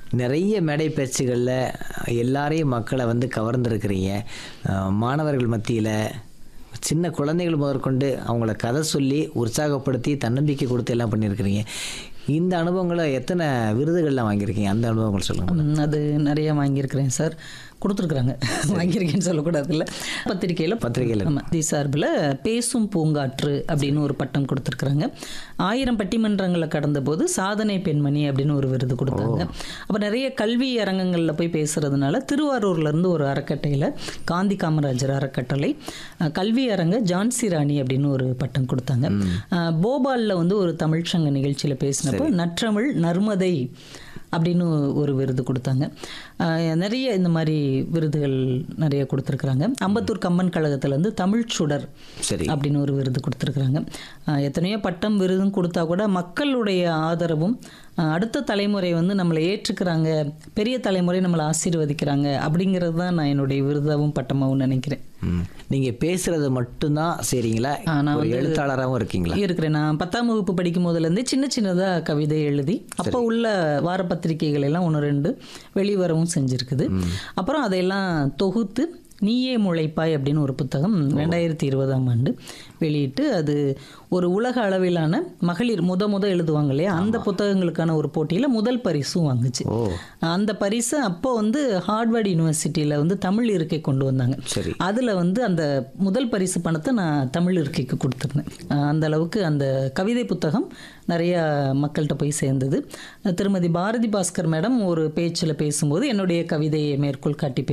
நிறைய மேடை பேச்சுகளில் எல்லாரையும் மக்களை வந்து கவர்ந்துருக்கிறீங்க அஹ், மாணவர்கள் மத்தியில் சின்ன குழந்தைகள் முதற்கொண்டு அவங்கள கதை சொல்லி உற்சாகப்படுத்தி தன்னம்பிக்கை கொடுத்து எல்லாம் பண்ணியிருக்கிறீங்க இந்த அனுபவங்களை எத்தனை விருதுகள்லாம் வாங்கியிருக்கீங்க அந்த அனுபவங்கள் சொல்லுங்கள் ம், அது நிறைய வாங்கியிருக்கிறேன் சார் கொடுத்துருக்குறாங்க வாங்கியிருக்கேன்னு சொல்லக்கூடாதுல்ல பத்திரிக்கையில் பத்திரிக்கையில. ஆமாம் தி சார்பில் பேசும் பூங்காற்று அப்படின்னு ஒரு பட்டம் கொடுத்துருக்குறாங்க ஆயிரம் பட்டிமன்றங்களை கடந்த போது சாதனை பெண்மணி அப்படின்னு ஒரு விருது கொடுத்தாங்க அப்போ நிறைய கல்வி அரங்கங்களில் போய் பேசுறதுனால திருவாரூர்லேருந்து ஒரு அறக்கட்டையில் காந்தி காமராஜர் அறக்கட்டளை அஹ், கல்வி அரங்க ஜான்சி ராணி அப்படின்னு ஒரு பட்டம் கொடுத்தாங்க அஹ், போபாலில் வந்து ஒரு தமிழ் சங்க நிகழ்ச்சியில் பேசினப்போ நற்றமிழ் நர்மதை அப்படின்னு ஒரு விருது கொடுத்தாங்க ஆஹ் நிறைய இந்த மாதிரி விருதுகள் நிறைய கொடுத்துருக்குறாங்க அம்பத்தூர் கம்மன் கழகத்துலேருந்து தமிழ் சுடர் சரி அப்படின்னு ஒரு விருது கொடுத்துருக்குறாங்க ஆஹ் எத்தனையோ பட்டம் விருதும் கொடுத்தா கூட மக்களுடைய ஆதரவும் ஆஹ் அடுத்த தலைமுறை வந்து நம்மளை ஏற்றுக்கிறாங்க பெரிய தலைமுறை நம்மளை ஆசீர்வதிக்கிறாங்க அப்படிங்கிறது தான் நான் என்னுடைய விருதாவும் பட்டமாகவும் நினைக்கிறேன் ம் நீங்கள் பேசுகிறது மட்டும்தான் சரிங்களா ஆ, நான் ஒரு வந்து- எழுத்தாளராகவும் இருக்கீங்களா இருக்கிறேன் நான் பத்தாம் வகுப்பு படிக்கும் போதுலேருந்தே சின்ன சின்னதாக கவிதை எழுதி அப்போ உள்ள வார பத்திரிகைகள் எல்லாம் ஒன்று ரெண்டு வெளிவரவும் செஞ்சுருக்குது அப்புறம் அதையெல்லாம் தொகுத்து நீயே முளைப்பாய் அப்படின்னு ஒரு புத்தகம் ரெண்டாயிரத்தி இருபதாம் ஆண்டு வெளியிட்டு அது ஒரு உலக அளவிலான மகளிர் முத முத எழுதுவாங்க இல்லையா அந்த புத்தகங்களுக்கான ஒரு போட்டியில் முதல் பரிசும் வாங்குச்சு ஓ அந்த பரிசை அப்போ வந்து ஹார்வர்ட் யூனிவர்சிட்டியில் வந்து தமிழ் இருக்கை கொண்டு வந்தாங்க சரி அதில் வந்து அந்த முதல் பரிசு பணத்தை நான் தமிழ் இருக்கைக்கு கொடுத்துருந்தேன் அஹ் அந்த அளவுக்கு அந்த கவிதை புத்தகம் நிறைய மக்கள்கிட்ட போய் சேர்ந்தது திருமதி பாரதி பாஸ்கர் மேடம் ஒரு பேச்சில் பேசும்போது என்னுடைய கவிதையை மேற்கோள் காட்டி